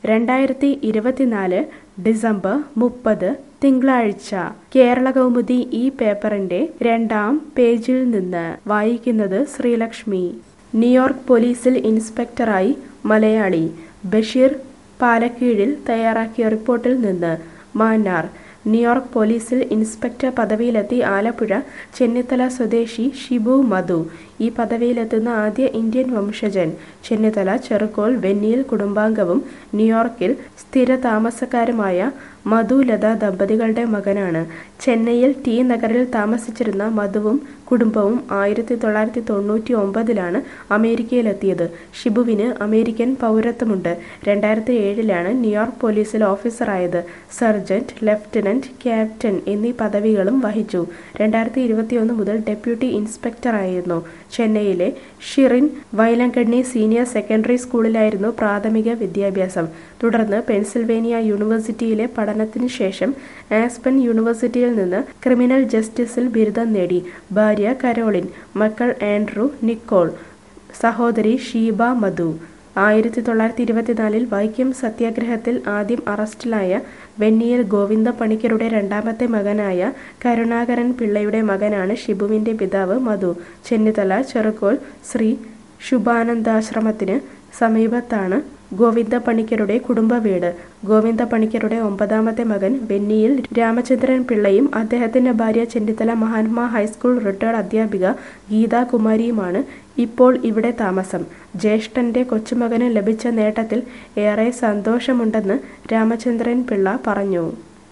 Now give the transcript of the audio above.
രണ്ടായിരത്തി ഇരുപത്തിനാല് ഡിസംബർ മുപ്പത് തിങ്കളാഴ്ച കേരള കൗമുദി ഈ പേപ്പറിന്റെ രണ്ടാം പേജിൽ നിന്ന് വായിക്കുന്നത് ശ്രീലക്ഷ്മി ന്യൂയോർക്ക് പോലീസിൽ ഇൻസ്പെക്ടറായി മലയാളി ബഷീർ പാലക്കീഴിൽ തയ്യാറാക്കിയ റിപ്പോർട്ടിൽ നിന്ന് മാന്നാർ ന്യൂയോർക്ക് പോലീസിൽ ഇൻസ്പെക്ടർ പദവിയിലെത്തി ആലപ്പുഴ ചെന്നിത്തല സ്വദേശി ഷിബു മധു ഈ പദവിയിലെത്തുന്ന ആദ്യ ഇന്ത്യൻ വംശജൻ ചെന്നിത്തല ചെറുകോൽ വെന്നിയിൽ കുടുംബാംഗവും ന്യൂയോർക്കിൽ സ്ഥിര താമസക്കാരുമായ മധുലത ദമ്പതികളുടെ മകനാണ് ചെന്നൈയിൽ ടി നഗറിൽ താമസിച്ചിരുന്ന മധുവും കുടുംബവും ആയിരത്തി തൊള്ളായിരത്തി തൊണ്ണൂറ്റി ഒമ്പതിലാണ് അമേരിക്കയിലെത്തിയത് ഷിബുവിന് അമേരിക്കൻ പൗരത്വമുണ്ട് രണ്ടായിരത്തി ഏഴിലാണ് ന്യൂയോർക്ക് പോലീസിൽ ഓഫീസറായത് സർജന്റ് ലഫ്റ്റനന്റ് ക്യാപ്റ്റൻ എന്നീ പദവികളും വഹിച്ചു രണ്ടായിരത്തി ഇരുപത്തിയൊന്ന് മുതൽ ഡെപ്യൂട്ടി ഇൻസ്പെക്ടറായിരുന്നു ചെന്നൈയിലെ ഷിറിൻ വൈലങ്കണ്ണി സീനിയർ സെക്കൻഡറി സ്കൂളിലായിരുന്നു പ്രാഥമിക വിദ്യാഭ്യാസം തുടർന്ന് പെൻസിൽവേനിയ യൂണിവേഴ്സിറ്റിയിലെ പഠനത്തിന് ശേഷം ആസ്പൻ യൂണിവേഴ്സിറ്റിയിൽ നിന്ന് ക്രിമിനൽ ജസ്റ്റിസിൽ ബിരുദം നേടി ഭാര്യ കരോളിൻ മക്കൾ ആൻഡ്രു നിക്കോൾ സഹോദരി ഷീബ മധു ആയിരത്തി തൊള്ളായിരത്തി ഇരുപത്തിനാലിൽ വൈക്കം സത്യാഗ്രഹത്തിൽ ആദ്യം അറസ്റ്റിലായ വെന്നിയിൽ ഗോവിന്ദ പണിക്കരുടെ രണ്ടാമത്തെ മകനായ കരുണാകരൻ പിള്ളയുടെ മകനാണ് ഷിബുവിന്റെ പിതാവ് മധു ചെന്നിത്തല ചെറുകോൽ ശ്രീ ശുഭാനന്ദാശ്രമത്തിന് സമീപത്താണ് ഗോവിന്ദ പണിക്കരുടെ കുടുംബ വീട് ഗോവിന്ദ പണിക്കരുടെ ഒമ്പതാമത്തെ മകൻ വെന്നിയിൽ രാമചന്ദ്രൻ പിള്ളയും അദ്ദേഹത്തിന്റെ ഭാര്യ ചെന്നിത്തല മഹാത്മാ ഹൈസ്കൂൾ റിട്ടയർഡ് അധ്യാപിക ഗീതാ കുമാരിയുമാണ് ഇപ്പോൾ ഇവിടെ താമസം ജ്യേഷ്ഠന്റെ കൊച്ചുമകന് ലഭിച്ച നേട്ടത്തിൽ ഏറെ സന്തോഷമുണ്ടെന്ന് രാമചന്ദ്രൻ പിള്ള പറഞ്ഞു